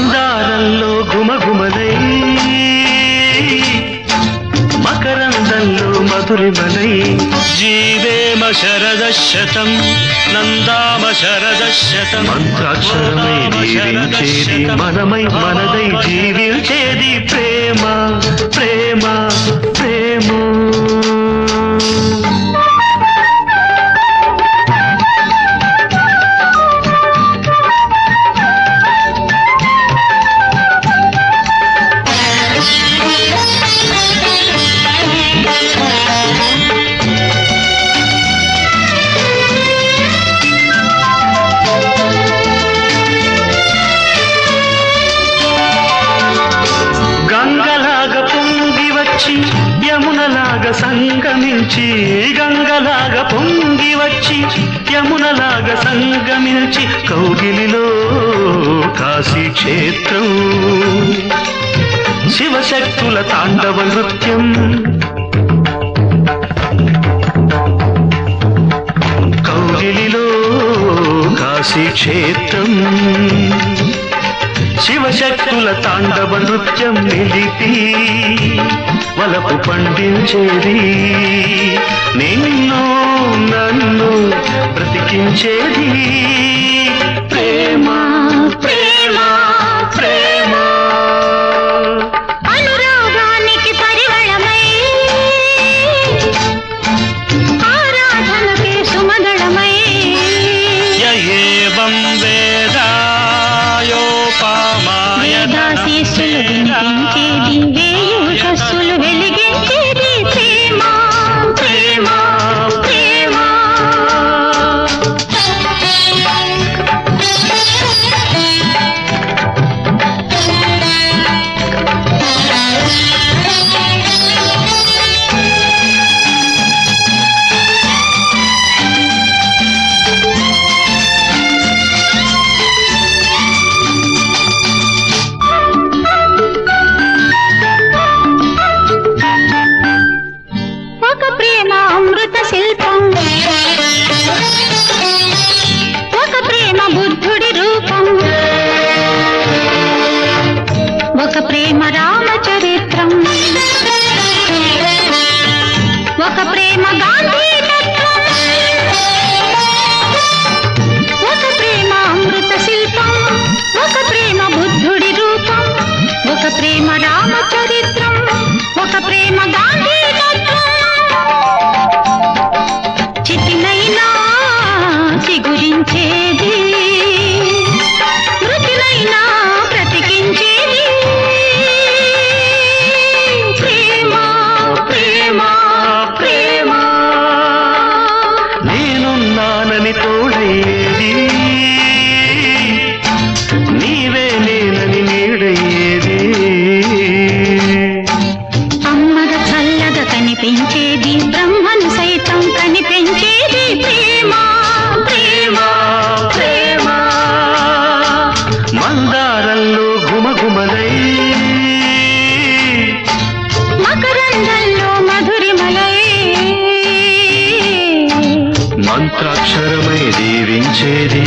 మందారంలో గుమగుమలై మకరందంలో మధురిమలై జీవేమ శరదశతం నందామ శరదశతం మంత్రాక్షరమై దీవించేది మనమై మనదై జీవించేది ప్రేమ ప్రేమ ప్రేమ గంగలాగా పొంగి వచ్చి యమునలాగా సంగమించి గంగలాగా పొంగి వచ్చి యమునలాగా సంగమించి కౌగిలిలో కాశీ క్షేత్రం శివశక్తుల తాండవ నృత్యం కౌగిలిలో కాశీ క్షేత్రం శివశక్తుల తాండవ నృత్యం నిలిపి వలపు పండించేది నిన్ను నన్ను బ్రతికించేది ప్రేమ ప్రేమ ప్రేమ అనురాగానికి పరిమళమై ఆరాధనకే సుమగళమై య ఏవం వేదాయోపామాయ వేదాశీస్సులు వినిపించేది వేయుషస్సులు వెలిగించేది ప్రేమ ప్రేమ ప్రేమ ఒక ప్రేమ అమృత శిల్పం ఒక ప్రేమ బుద్ధుడి రూపం ఒక ప్రేమ రామచరిత్రం ఒక ప్రేమ గాంధీ తత్వం ఒక ప్రేమ అమృత శిల్పం ఒక ప్రేమ బుద్ధుడి రూపం ఒక ప్రేమ రామచరిత్రం ఒక ప్రేమ గాంధీ తత్వం చితినైనా చిగురించేది మృతినైనా బ్రతికించేది ప్రేమ ప్రేమ ప్రేమ నేనున్నానని తోడయ్యేది నీవే నేనని నీడయ్యేది అమ్మగా చల్లగా కనిపించేది బ్రహ్మను సైతం కనిపించేది ప్రేమ ప్రేమ ప్రేమ మందారంలో గుమగుమలై మకరందంలో మధురిమలై మంత్రాక్షరమై దీవించేది